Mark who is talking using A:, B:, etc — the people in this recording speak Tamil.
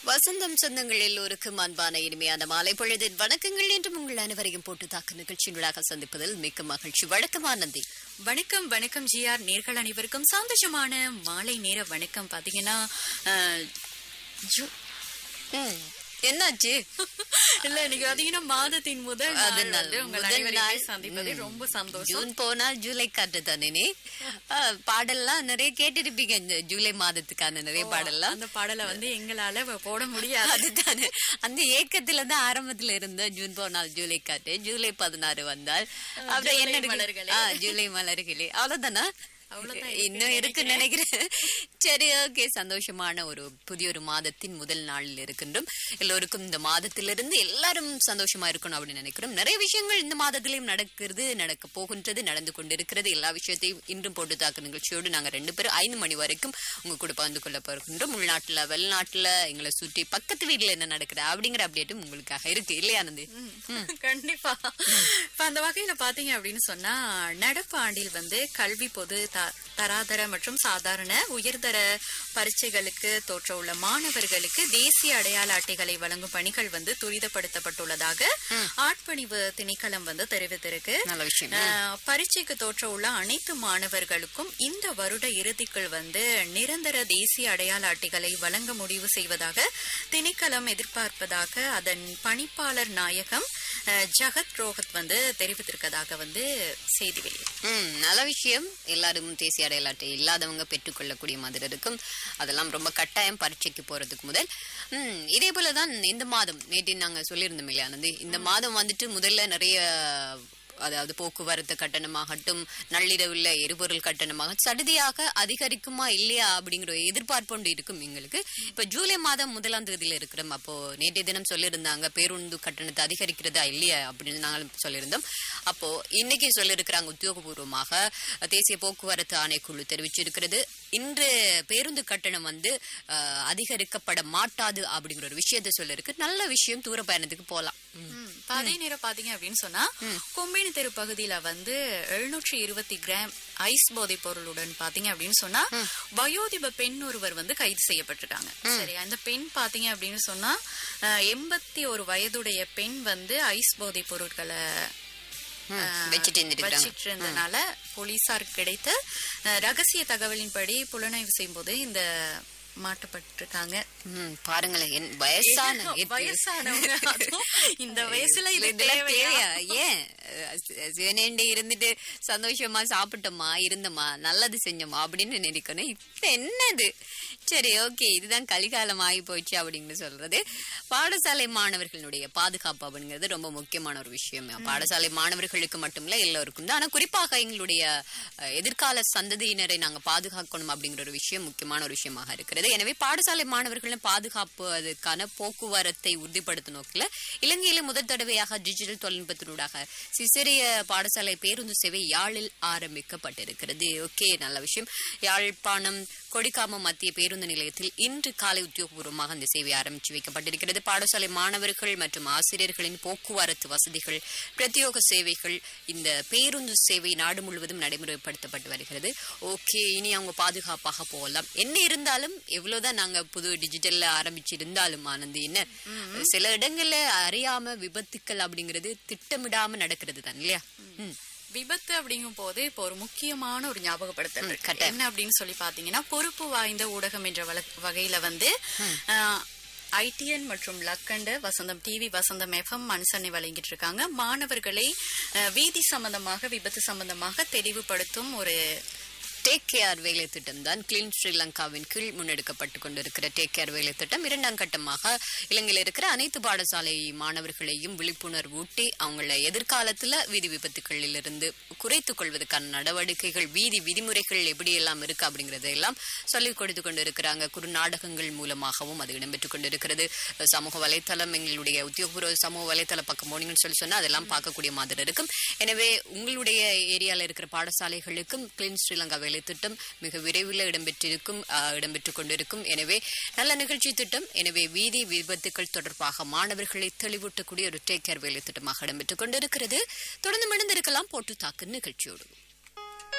A: வசந்தம் சொந்தங்கள் எல்லோருக்கும் அன்பான இனிமையான மாலை பொழுதின் வணக்கங்கள் என்றும் உங்கள் அனைவரையும் போட்டு தாக்கு நிகழ்ச்சிகளாக சந்திப்பதில் மிக்க மகிழ்ச்சி வணக்கம் ஆனந்தி
B: வணக்கம் வணக்கம் ஜிஆர் நேர்கள் அனைவருக்கும் சந்தோஷமான மாலை நேர வணக்கம் பாத்தீங்கன்னா அஹ், ஜூ-
A: ம், என்னாச்சு
B: இல்ல இன்னைக்கு பாத்தீங்கன்னா மாதத்தின் முதல் நாள்
A: அது
B: வந்து உங்கள்
A: முதல்
B: அனைவரையுமே
A: நாள்
B: சந்திப்பது
A: ம்.
B: ரொம்ப சந்தோஷம்
A: ஜூன் போனால் ஜூலை காற்று தானே பாடல்லாம் நிறைய கேட்டிருப்பீங்க இந்த ஜூலை மாதத்துக்கான நிறைய பாடல்லாம்
B: அந்த பாடலை வந்து எங்களால போட முடியாது
A: அதுதானே அந்த ஏக்கத்துல தான் ஆரம்பத்துல இருந்த ஜூன் போனால் ஜூலை காற்று ஜூலை பதினாறு வந்தால் அப்புறம்
B: ஜூலை
A: என்ன இருக்கு?
B: மலர்களே.
A: ஆ, ஜூலை மலர்களே அவ்வளவுதானா
B: அவ்வளவுதான்
A: இன்னும் இருக்கு நினைக்கிறேன் சரி ஓகே சந்தோஷமான ஒரு புதிய ஒரு மாதத்தின் முதல் நாளில் இருக்கின்றோம் எல்லோருக்கும் இந்த மாதத்திலிருந்து எல்லாரும் சந்தோஷமா இருக்கணும் அப்படின்னு நினைக்கிறோம் நிறைய விஷயங்கள் இந்த மாதத்திலையும் நடக்கிறது நடக்க போகின்றது நடந்து கொண்டிருக்கிறது எல்லா விஷயத்தையும் இன்றும் போட்டு தாக்கு நிகழ்ச்சியோடு நாங்க ரெண்டு பேரும் ஐந்து மணி வரைக்கும் உங்க கூட பகிர்ந்து கொள்ள போகின்றோம் உள்நாட்டுல வெளிநாட்டுல எங்களை சுற்றி பக்கத்து வீட்டுல என்ன நடக்குது அப்படிங்கிற அப்டேட்டும் உங்களுக்காக இருக்கு இல்லையா ஆனந்தி
B: கண்டிப்பா இப்ப அந்த வகையில பாத்தீங்க அப்படின்னு சொன்னா நடப்பு ஆண்டில் வந்து கல்வி பொது த- தராதர மற்றும் சாதாரண உயர்தர பரீட்சைகளுக்கு தோற்ற உள்ள மாணவர்களுக்கு தேசிய அடையாள அட்டைகளை வழங்கும் பணிகள் வந்து துரிதப்படுத்தப்பட்டுள்ளதாக ஆட்பணிவு திணைக்களம் வந்து தெரிவித்திருக்கு
A: நல்ல விஷயம்
B: அஹ், பரீட்சைக்கு தோற்ற உள்ள அனைத்து மாணவர்களுக்கும் இந்த வருட இறுதிக்குள் வந்து நிரந்தர தேசிய அடையாள அட்டைகளை வழங்க முடிவு செய்வதாக திணைக்களம் எதிர்பார்ப்பதாக அதன் பணிப்பாளர் நாயகம் அஹ், ஜகத் ரோஹத் வந்து தெரிவித்திருக்கதாக வந்து செய்தி வெளியிட்டு
A: ம் நல்ல விஷயம் எல்லாரும் தேசிய அடையாள அட்டை இல்லாதவங்க பெற்றுக்கொள்ளக்கூடிய மாதிரி இருக்கும் அதெல்லாம் ரொம்ப கட்டாயம் பரீட்சைக்கு போறதுக்கு முதல் ம் இதே போலதான் இந்த மாதம் நேற்று நாங்க சொல்லியிருந்தோம் இல்லையா ஆனந்தி இந்த மாதம் வந்துட்டு முதல்ல நிறைய அதாவது போக்குவரத்து கட்டணமாகட்டும் நள்ளிரவுல எரிபொருள் கட்டணமாக சடுதியாக அதிகரிக்குமா இல்லையா அப்படிங்கிற ஒரு எதிர்பார்ப்பு ஒன்று இருக்கும் எங்களுக்கு இப்ப ஜூலை மாதம் முதலாம் தேதியில இருக்கிறோம் அப்போ நேற்றைய தினம் சொல்லியிருந்தாங்க பேருந்து கட்டணத்தை அதிகரிக்கிறதா இல்லையா அப்படின்னு நாங்களும் சொல்லியிருந்தோம் அப்போ இன்னைக்கு சொல்லியிருக்கிறாங்க உத்தியோகபூர்வமாக தேசிய போக்குவரத்து ஆணைக்குழு தெரிவிச்சிருக்கிறது இன்று பேருந்து கட்டணம் வந்து அஹ், அதிகரிக்கப்பட மாட்டாது அப்படிங்கிற ஒரு விஷயத்தை சொல்லியிருக்கு நல்ல விஷயம் தூர பயணத்துக்கு போலாம் ம்.
B: ம், இப்ப அதே நேரம் பாத்தீங்க அப்படின்னு சொன்னா கொம்பேனி தெரு பகுதியில வந்து எழுநூற்றி இருபத்தி கிராம் ஐஸ் போதைப் பொருளுடன் பாத்தீங்க அப்படின்னு சொன்னா வயோதிப பெண் ஒருவர் வந்து கைது செய்யப்பட்டிருக்காங்க சரி அந்த பெண் பாத்தீங்க அப்படின்னு சொன்னா எண்பத்தி ஒரு வயதுடைய பெண் வந்து ஐஸ் போதைப் பொருட்களை
A: ம், வச்சுட்டு இருந்துருக்காங்க
B: வச்சிட்டு இருந்தனால போலீசாருக்கு கிடைத்த அஹ், ரகசிய தகவலின்படி புலனாய்வு செய்யும் போது இந்த மாட்டப்பட்டிருக்காங்க
A: ம், பாருங்களேன் என் வயசான எத்-
B: வயசானவங்க அதுவும் இந்த வயசுல இது
A: இதெல்லாம்
B: தேவையா
A: தேவையா ஏன் அஹ் சிவனேண்டி இருந்துட்டு சந்தோஷமா சாப்பிட்டோமா இருந்தோமா நல்லது செஞ்சோமா அப்படின்னு நினைக்கணும் இப்ப என்னது சரி ஓகே இதுதான் கலிகாலம் ஆகி போச்சு அப்படின்னு சொல்றது பாடசாலை மாணவர்களுடைய பாதுகாப்பு அப்படிங்கிறது ரொம்ப முக்கியமான ஒரு விஷயம் பாடசாலை மாணவர்களுக்கு மட்டுமில்ல எல்லோருக்கும் தான் ஆனா குறிப்பாக எங்களுடைய அஹ், எதிர்கால சந்ததியினரை நாங்க பாதுகாக்கணும் அப்படிங்கிற ஒரு விஷயம் முக்கியமான ஒரு விஷயமாக இருக்கிறது எனவே பாடசாலை மாணவர்களின் பாதுகாப்பு அதுக்கான போக்குவரத்தை உறுதிப்படுத்தும் நோக்கில் இலங்கையில முதல் தடவையாக டிஜிட்டல் தொழில்நுட்பத்தினூடாக சிசிறிய பாடசாலை பேருந்து சேவை யாழில் ஆரம்பிக்கப்பட்டிருக்கிறது ஓகே நல்ல விஷயம் யாழ்ப்பாணம் கொடிக்காமம் மத்திய பேருந்து நிலையத்தில் இன்று காலை உத்தியோகபூர்வமாக இந்த சேவை ஆரம்பித்து வைக்கப்பட்டிருக்கிறது பாடசாலை மாணவர்கள் மற்றும் ஆசிரியர்களின் போக்குவரத்து வசதிகள் பிரத்யோக சேவைகள் இந்த பேருந்து சேவை நாடு முழுவதும் நடைமுறைப்படுத்தப்பட்டு வருகிறது ஓகே இனி அவங்க பாதுகாப்பாக போகலாம் என்ன இருந்தாலும் எவ்வளவுதான் நாங்க புது டிஜிட்டல்ல ஆரம்பிச்சிருந்தாலும் ஆனந்தி என்ன சில இடங்கள்ல அறியாம விபத்துக்கள் அப்படிங்கிறது திட்டமிடாம நடக்கிறது தான் இல்லையா ம்.
B: விபத்து அப்படிங்கும் போது இப்போ ஒரு முக்கியமான ஒரு ஞாபகப்படுத்தல்
A: ம்,
B: இருக்கு.
A: கட்டாயம்.
B: என்ன அப்படின்னு சொல்லி பாத்தீங்கன்னா பொறுப்பு வாய்ந்த ஊடகம் என்ற வழ- வகையில வந்து ஐடிஎன் மற்றும் லக்கண்ட வசந்தம் டிவி வசந்தம் எஃப்எம் மனுசனை வழங்கிட்டு இருக்காங்க மாணவர்களை அஹ், வீதி சம்பந்தமாக விபத்து சம்பந்தமாக தெளிவுபடுத்தும் ஒரு
A: டேக் கேர் வேலை திட்டம் தான் கிளீன் ஸ்ரீலங்காவின் கீழ் முன்னெடுக்கப்பட்டு கொண்டிருக்கிற டேக் கேர் வேலை திட்டம் இரண்டாம் கட்டமாக இலங்கையில் இருக்கிற அனைத்து பாடசாலை மாணவர்களையும் விழிப்புணர்வு ஊட்டி அவங்கள எதிர்காலத்துல வீதி விபத்துகளில் இருந்து குறைத்துக் கொள்வதற்கான நடவடிக்கைகள் வீதி விதிமுறைகள் எப்படி எல்லாம் இருக்கு அப்படிங்கறதை எல்லாம் சொல்லிக் கொடுத்து கொண்டிருக்கிறாங்க குறுநாடகங்கள் மூலமாகவும் அது இடம்பெற்றுக் கொண்டிருக்கிறது சமூக வலைத்தளம் எங்களுடைய உத்தியோகபூர்வ சமூக வலைத்தள பக்கம் போனீங்கன்னு சொல்லி சொன்னா அதெல்லாம் பார்க்கக்கூடிய மாதிரி இருக்கும் எனவே உங்களுடைய ஏரியால இருக்கிற பாடசாலைகளுக்கும் கிளீன் ஸ்ரீலங்கா வேலை திட்டம் மிக விரைவில் இடம்பெற்றிருக்கும் ஆஹ், இடம்பெற்றுக் கொண்டிருக்கும் எனவே நல்ல நிகழ்ச்சி திட்டம் எனவே வீதி விபத்துக்கள் தொடர்பாக மாணவர்களை தெளிவூட்டக்கூடிய ஒரு டேக் கேர் வேலை திட்டமாக இடம்பெற்றுக் கொண்டிருக்கிறது தொடர்ந்து மணிந்திருக்கலாம் போட்டு தாக்கு நிகழ்ச்சியோடு